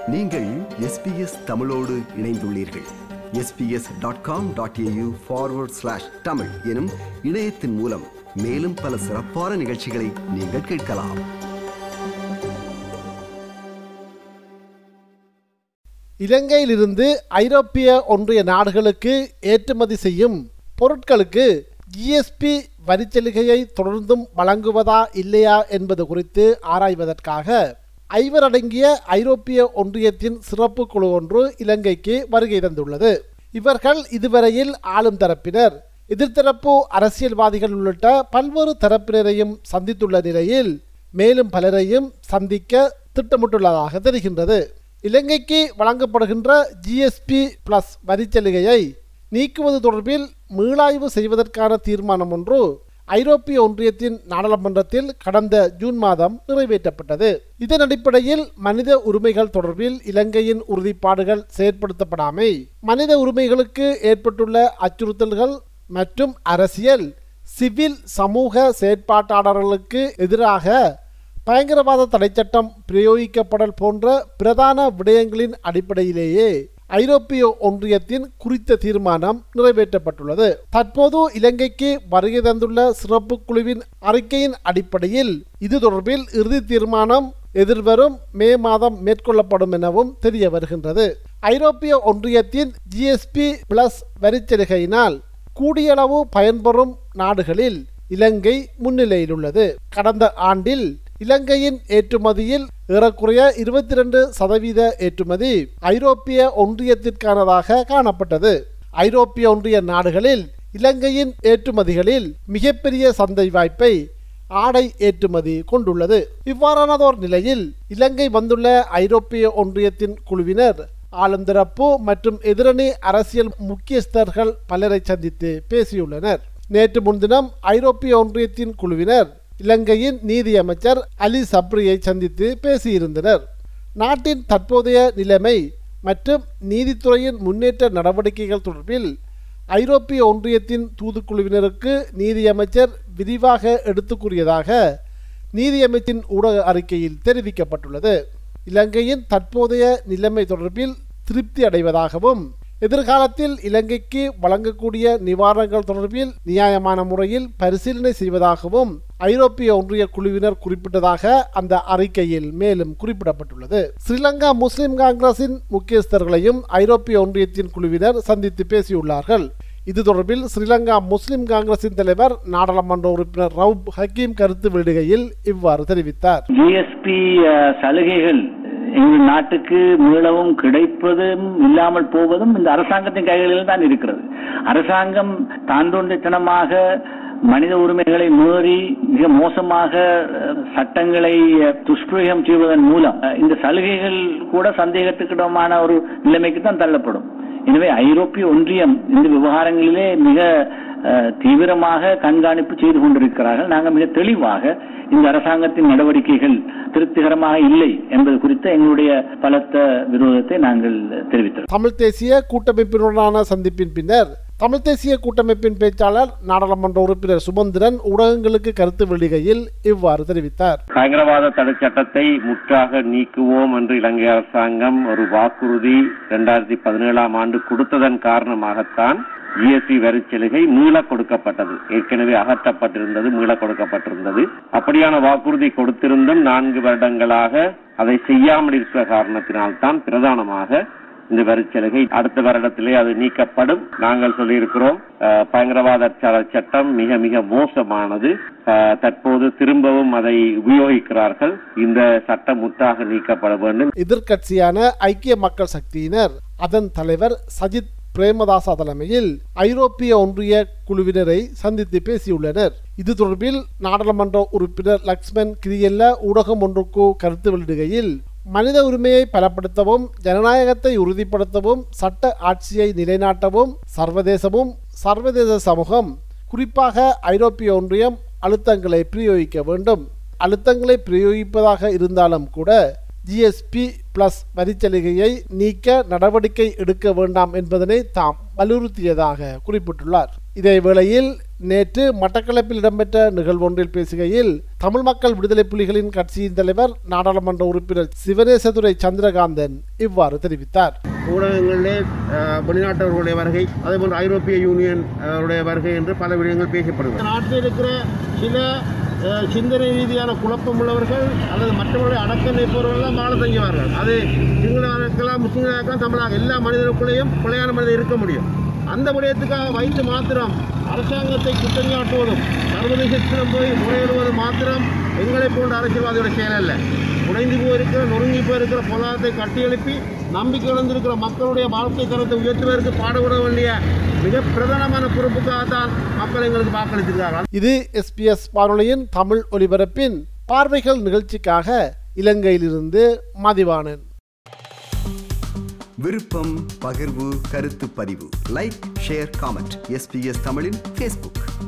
நீங்கள் எஸ்பிஎஸ் தமிழோடு இணைந்துள்ளீர்கள் S B S dot com dot A U forward slash Tamil எனும் இணையத்தின் மூலம் மேலும் பல சிறப்பான நிகழ்ச்சிகளை நீங்கள் கேட்கலாம் இலங்கையிலிருந்து ஐரோப்பிய ஒன்றிய நாடுகளுக்கு ஏற்றுமதி செய்யும் பொருட்களுக்கு ஜிஎஸ்பி வரிச்சலுகையை தொடர்ந்தும் வழங்குவதா இல்லையா என்பது குறித்து ஆராய்வதற்காக ஐவர் அடங்கிய ஐரோப்பிய ஒன்றியத்தின் சிறப்பு குழு ஒன்று இலங்கைக்கு வருகை தந்துள்ளது இவர்கள் இதுவரையில் ஆளும் தரப்பினர் எதிர்த்தரப்பு அரசியல்வாதிகள் உள்ளிட்ட பல்வேறு தரப்பினரையும் சந்தித்துள்ள நிலையில் மேலும் பலரையும் சந்திக்க திட்டமிட்டுள்ளதாக தெரிகின்றது இலங்கைக்கு வழங்கப்படுகின்ற ஜிஎஸ்பி பிளஸ் வரிச்சலுகையை நீக்குவது தொடர்பில் மீளாய்வு செய்வதற்கான தீர்மானம் ஒன்று ஐரோப்பிய ஒன்றியத்தின் நாடாளுமன்றத்தில் கடந்த ஜூன் மாதம் நிறைவேற்றப்பட்டது இதன் அடிப்படையில் மனித உரிமைகள் தொடர்பில் இலங்கையின் உறுதிப்பாடுகள் செயற்படுத்தப்படாமை மனித உரிமைகளுக்கு ஏற்பட்டுள்ள அச்சுறுத்தல்கள் மற்றும் அரசியல் சிவில் சமூக செயற்பாட்டாளர்களுக்கு எதிராக பயங்கரவாத தடைச்சட்டம் பிரயோகிக்கப்படல் போன்ற பிரதான விடயங்களின் அடிப்படையிலேயே ஐரோப்பிய ஒன்றியத்தின் குறித்த தீர்மானம் நிறைவேற்றப்பட்டுள்ளது தற்போது இலங்கைக்கு வருகை தந்துள்ள சிறப்பு குழுவின் அறிக்கையின் அடிப்படையில் இது தொடர்பில் இறுதி தீர்மானம் எதிர்வரும் மே மாதம் மேற்கொள்ளப்படும் எனவும் தெரிய வருகின்றது ஐரோப்பிய ஒன்றியத்தின் ஜிஎஸ்பி பிளஸ் வரிச்சலுகையினால் கூடியளவு பயன்பெறும் நாடுகளில் இலங்கை முன்னிலையில் உள்ளது கடந்த ஆண்டில் இலங்கையின் ஏற்றுமதியில் ஏறக்குறைய இருபத்தி ரெண்டு சதவீத ஏற்றுமதி ஐரோப்பிய ஒன்றியத்திற்கானதாக காணப்பட்டது ஐரோப்பிய ஒன்றிய நாடுகளில் இலங்கையின் ஏற்றுமதிகளில் மிகப்பெரிய சந்தை வாய்ப்பை ஆடை ஏற்றுமதி கொண்டுள்ளது இவ்வாறானதோர் நிலையில் இலங்கை வந்துள்ள ஐரோப்பிய ஒன்றியத்தின் குழுவினர் ஆளுந்தரப்பு மற்றும் எதிரணி அரசியல் முக்கியஸ்தர்கள் பலரை சந்தித்து பேசியுள்ளனர் நேற்று முன்தினம் ஐரோப்பிய ஒன்றியத்தின் குழுவினர் இலங்கையின் நீதி அமைச்சர் அலி சப்ரியை சந்தித்து பேசியிருந்தனர் நாட்டின் தற்போதைய நிலைமை மற்றும் நீதித்துறையின் முன்னேற்ற நடவடிக்கைகள் தொடர்பில் ஐரோப்பிய ஒன்றியத்தின் தூதுக்குழுவினருக்கு நீதியமைச்சர் விரிவாக எடுத்துக் கூறியதாக நீதியமைச்சின் ஊடக அறிக்கையில் தெரிவிக்கப்பட்டுள்ளது இலங்கையின் தற்போதைய நிலைமை தொடர்பில் திருப்தி அடைவதாகவும் எதிர்காலத்தில் இலங்கைக்கு வழங்கக்கூடிய நிவாரணங்கள் தொடர்பில் நியாயமான முறையில் பரிசீலனை செய்வதாகவும் ஐரோப்பிய ஒன்றிய குழுவினர் குறிப்பிட்டதாக அந்த அறிக்கையில் மேலும் குறிப்பிடப்பட்டுள்ளது ஸ்ரீலங்கா முஸ்லிம் காங்கிரசின் முக்கியஸ்தர்களையும் ஐரோப்பிய ஒன்றியத்தின் குழுவினர் சந்தித்து பேசியுள்ளார்கள் இது தொடர்பில் ஸ்ரீலங்கா முஸ்லிம் காங்கிரசின் தலைவர் நாடாளுமன்ற உறுப்பினர் ரவுப் ஹக்கீம் கருத்து வெளியிடுகையில் இவ்வாறு தெரிவித்தார் ஜிஎஸ்பி சலுகைகள் எங்கள் நாட்டுக்கு மீளவும் கிடைப்பதும் இல்லாமல் போவதும் இந்த அரசாங்கத்தின் கைகளில் தான் இருக்கிறது அரசாங்கம் தாந்தோன்றித்தனமாக மனித உரிமைகளை மீறி மிக மோசமாக சட்டங்களை துஷ்பிரயோகம் செய்வதன் மூலம் இந்த சலுகைகள் கூட சந்தேகத்துக்கிடமான ஒரு நிலைமைக்கு தான் தள்ளப்படும் எனவே ஐரோப்பிய ஒன்றியம் இந்த விவகாரங்களிலே மிக தீவிரமாக கண்காணிப்பு செய்து கொண்டிருக்கிறார்கள் நாங்கள் மிக தெளிவாக இந்த அரசாங்கத்தின் நடவடிக்கைகள் திருப்திகரமாக இல்லை என்பது குறித்த எங்களுடைய பலத்த விரோதத்தை நாங்கள் தெரிவித்தோம் தமிழ் தேசிய கூட்டமைப்பினுடனான சந்திப்பின் பின்னர் தமிழ் தேசிய கூட்டமைப்பின் பேச்சாளர் நாடாளுமன்ற உறுப்பினர் சுமந்திரன் ஊடகங்களுக்கு கருத்து வெளியிடுகையில் இவ்வாறு தெரிவித்தார் பயங்கரவாத தடை சட்டத்தை முற்றாக நீக்குவோம் என்று இலங்கை அரசாங்கம் ஒரு வாக்குறுதி இரண்டாயிரத்தி பதினேழாம் ஆண்டு கொடுத்ததன் காரணமாகத்தான் ஜிஎஸ்டி வரிச்சலுகை மீள கொடுக்கப்பட்டது ஏற்கனவே அகற்றப்பட்டிருந்தது மீள கொடுக்கப்பட்டிருந்தது அப்படியான வாக்குறுதி கொடுத்திருந்தும் நான்கு வருடங்களாக அதை செய்யாமல் இருக்கிற காரணத்தினால்தான் பிரதானமாக இந்த வரிச்சலுகை அடுத்த வருடத்திலே அது நீக்கப்படும் நாங்கள் சொல்லியிருக்கிறோம் பயங்கரவாத சட்டம் மிக மிக மோசமானது தற்போது திரும்பவும் அதை உபயோகிக்கிறார்கள் இந்த சட்டம் முற்றாக நீக்கப்பட வேண்டும் எதிர்கட்சியான ஐக்கிய மக்கள் சக்தியினர் அதன் தலைவர் சஜித் பிரேமதாசா தலைமையில் ஐரோப்பிய ஒன்றிய குழுவினரை சந்தித்து பேசியுள்ளனர் இது தொடர்பில் நாடாளுமன்ற உறுப்பினர் லக்ஷ்மன் கிரியல்ல ஊடகம் ஒன்றுக்கு கருத்து வெளியிடுகையில் மனித உரிமையை பலப்படுத்தவும் ஜனநாயகத்தை உறுதிப்படுத்தவும் சட்ட ஆட்சியை நிலைநாட்டவும் சர்வதேசமும் சர்வதேச சமூகம் குறிப்பாக ஐரோப்பிய ஒன்றியம் அழுத்தங்களை பிரயோகிக்க வேண்டும் அழுத்தங்களை பிரயோகிப்பதாக இருந்தாலும் கூட ஜிஎஸ்பி பிளஸ் வரிச்சலுகையை நீக்க நடவடிக்கை எடுக்க வேண்டாம் என்பதனை தாம் வலியுறுத்தியதாக குறிப்பிட்டுள்ளார் இதே வேளையில் நேற்று மட்டக்களப்பில் இடம்பெற்ற நிகழ்வொன்றில் பேசுகையில் தமிழ் மக்கள் விடுதலை புலிகளின் கட்சியின் தலைவர் நாடாளுமன்ற உறுப்பினர் சிவனேசதுரை சந்திரகாந்தன் இவ்வாறு தெரிவித்தார் ஊடகங்களிலே அஹ், வெளிநாட்டவர்களுடைய வருகை அதேபோன்று ஐரோப்பிய யூனியன் அஹ், உடைய வருகை என்று பல விடயங்கள் பேசப்படுகிறது நாட்டில் இருக்கிற சில அஹ், சிந்தனை ரீதியான குழப்பம் உள்ளவர்கள் அல்லது மற்றவர்களை அடக்க நிற்பவர்கள் வாழ தங்குவார்கள் அது சிங்களாக இருக்கலாம் முஸ்லீம்களாக இருக்கலாம் தமிழாக எல்லா மனிதர்களுக்குள்ளேயும் பிள்ளையான மனிதர் இருக்க முடியும் அந்த விடயத்துக்காக வைத்து மாத்திரம் அரசாங்கத்தை குற்றஞ்சாட்டுவதும் சர்வதேசத்திடம் போய் முறையிடுவது மாத்திரம் எங்களை போன்ற அரசியல்வாதியோட செயல் அல்ல உடைந்து போயிருக்கிற நொறுங்கி போயிருக்கிற பொருளாதாரத்தை கட்டியெழுப்பி நம்பிக்கை இழந்திருக்கிற மக்களுடைய வாழ்க்கை தரத்தை உயர்த்துவதற்கு பாடுபட வேண்டிய மிக பிரதானமான பொறுப்புக்காகத்தான் மக்கள் எங்களுக்கு வாக்களித்திருக்கிறார்கள் இது எஸ்பிஎஸ் வானொலியின் தமிழ் ஒலிபரப்பின் பார்வைகள் நிகழ்ச்சிக்காக இலங்கையிலிருந்து மதிவாணன் விருப்பம் பகிர்வு கருத்து பதிவு லைக் ஷேர் காமெண்ட் எஸ்பிஎஸ் தமிழின் ஃபேஸ்புக்